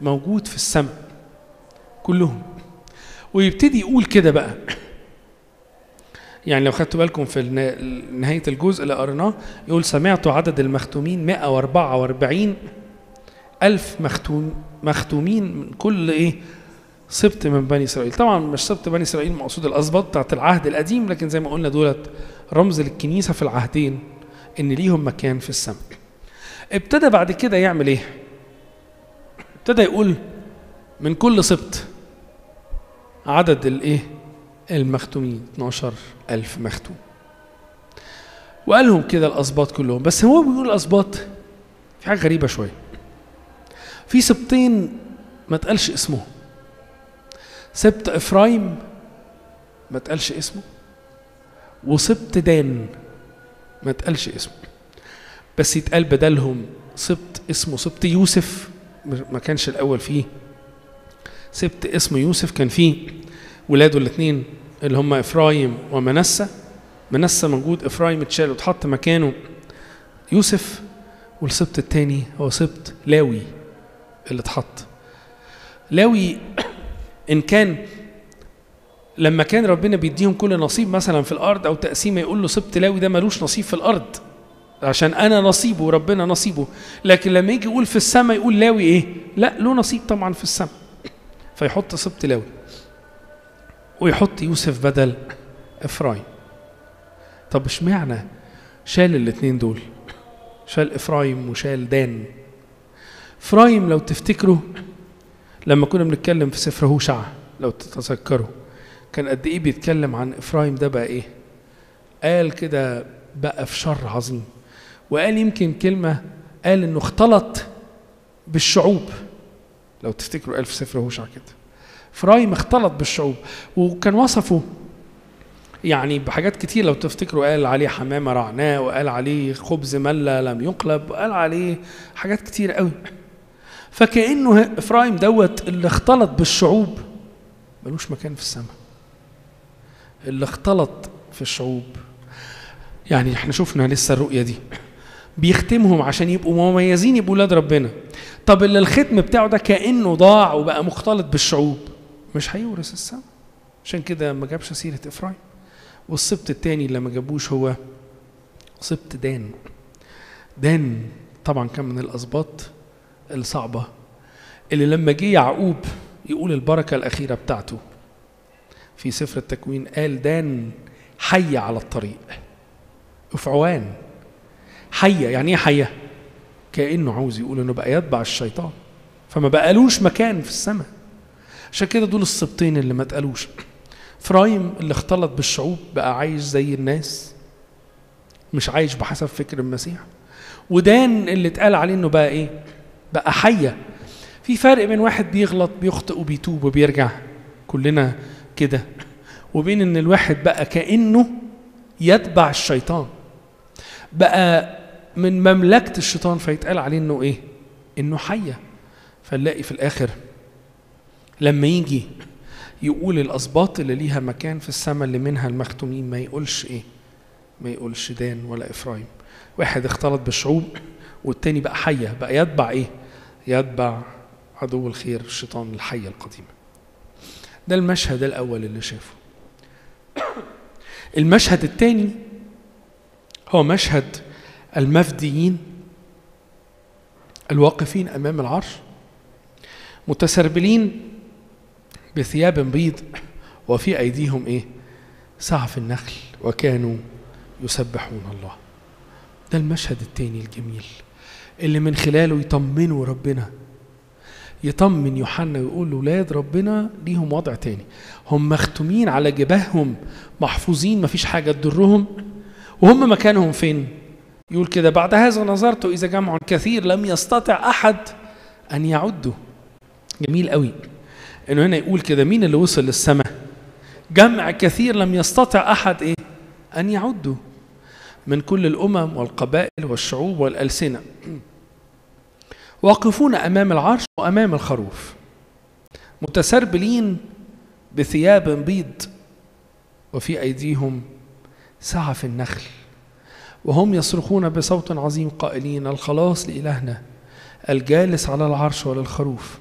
موجود في السماء كلهم ويبتدي يقول كده بقى يعني لو خدتوا بالكم في النا- نهاية الجزء اللي قريناه يقول سمعت عدد المختومين 144 ألف مختوم مختومين من كل إيه سبط من بني إسرائيل طبعا مش سبط بني إسرائيل مقصود الأسباط بتاعت العهد القديم لكن زي ما قلنا دولت رمز للكنيسة في العهدين إن ليهم مكان في السماء ابتدى بعد كده يعمل إيه ابتدى يقول من كل سبط عدد الإيه المختومين 12 ألف مختوم وقالهم كده الأسباط كلهم بس هو بيقول الأسباط في حاجة غريبة شوية في سبطين ما تقالش اسمه سبط إفرايم ما تقالش اسمه وسبط دان ما تقالش اسمه بس يتقال بدلهم سبط اسمه سبط يوسف ما كانش الأول فيه سبط اسمه يوسف كان فيه ولاده الاثنين اللي هم إفرايم ومنسى منسى موجود إفرايم اتشال واتحط مكانه يوسف والسبط الثاني هو سبط لاوي اللي اتحط لاوي إن كان لما كان ربنا بيديهم كل نصيب مثلا في الأرض أو تقسيمة يقول له سبط لاوي ده ملوش نصيب في الأرض عشان أنا نصيبه وربنا نصيبه لكن لما يجي يقول في السماء يقول لاوي إيه لا له نصيب طبعا في السماء فيحط سبط لاوي ويحط يوسف بدل إفرايم طب اشمعنى شال الاثنين دول شال إفرايم وشال دان إفرايم لو تفتكروا لما كنا بنتكلم في سفر هوشع لو تتذكروا كان قد ايه بيتكلم عن افرايم ده بقى ايه قال كده بقى في شر عظيم وقال يمكن كلمه قال انه اختلط بالشعوب لو تفتكروا قال في سفر هوشع كده افرايم اختلط بالشعوب وكان وصفه يعني بحاجات كتير لو تفتكروا قال عليه حمامه رعناء وقال عليه خبز ملة لم يقلب وقال عليه حاجات كتير قوي فكانه افرايم دوت اللي اختلط بالشعوب ملوش مكان في السماء اللي اختلط في الشعوب يعني احنا شفنا لسه الرؤية دي بيختمهم عشان يبقوا مميزين يبقوا ولاد ربنا طب اللي الختم بتاعه ده كأنه ضاع وبقى مختلط بالشعوب مش هيورث السماء عشان كده ما جابش سيرة إفرايم والسبط التاني اللي ما جابوش هو سبط دان دان طبعا كان من الأسباط الصعبة اللي لما جه يعقوب يقول البركة الأخيرة بتاعته في سفر التكوين قال دان حية على الطريق أفعوان حية يعني إيه حية؟ كأنه عاوز يقول إنه بقى يتبع الشيطان فما بقالوش مكان في السماء عشان كده دول السبطين اللي ما اتقالوش فرايم اللي اختلط بالشعوب بقى عايش زي الناس مش عايش بحسب فكر المسيح ودان اللي اتقال عليه انه بقى ايه بقى حيه في فرق بين واحد بيغلط بيخطئ وبيتوب وبيرجع كلنا كده وبين ان الواحد بقى كانه يتبع الشيطان بقى من مملكه الشيطان فيتقال عليه انه ايه انه حيه فنلاقي في الاخر لما يجي يقول الاسباط اللي ليها مكان في السماء اللي منها المختومين ما يقولش ايه ما يقولش دان ولا افرايم واحد اختلط بالشعوب والتاني بقى حيه بقى يتبع ايه يتبع عدو الخير الشيطان الحية القديمة ده المشهد الأول اللي شافه المشهد الثاني هو مشهد المفديين الواقفين أمام العرش متسربلين بثياب بيض وفي أيديهم إيه سعف النخل وكانوا يسبحون الله ده المشهد الثاني الجميل اللي من خلاله يطمنوا ربنا يطمن يوحنا ويقول له ولاد ربنا ليهم وضع تاني هم مختومين على جباههم محفوظين مفيش حاجة تضرهم وهم مكانهم فين يقول كده بعد هذا نظرت إذا جمع كثير لم يستطع أحد أن يعده جميل قوي إنه هنا يقول كده مين اللي وصل للسماء جمع كثير لم يستطع أحد إيه أن يعده من كل الأمم والقبائل والشعوب والألسنة واقفون أمام العرش وأمام الخروف متسربلين بثياب بيض وفي أيديهم سعف النخل وهم يصرخون بصوت عظيم قائلين الخلاص لإلهنا الجالس على العرش وللخروف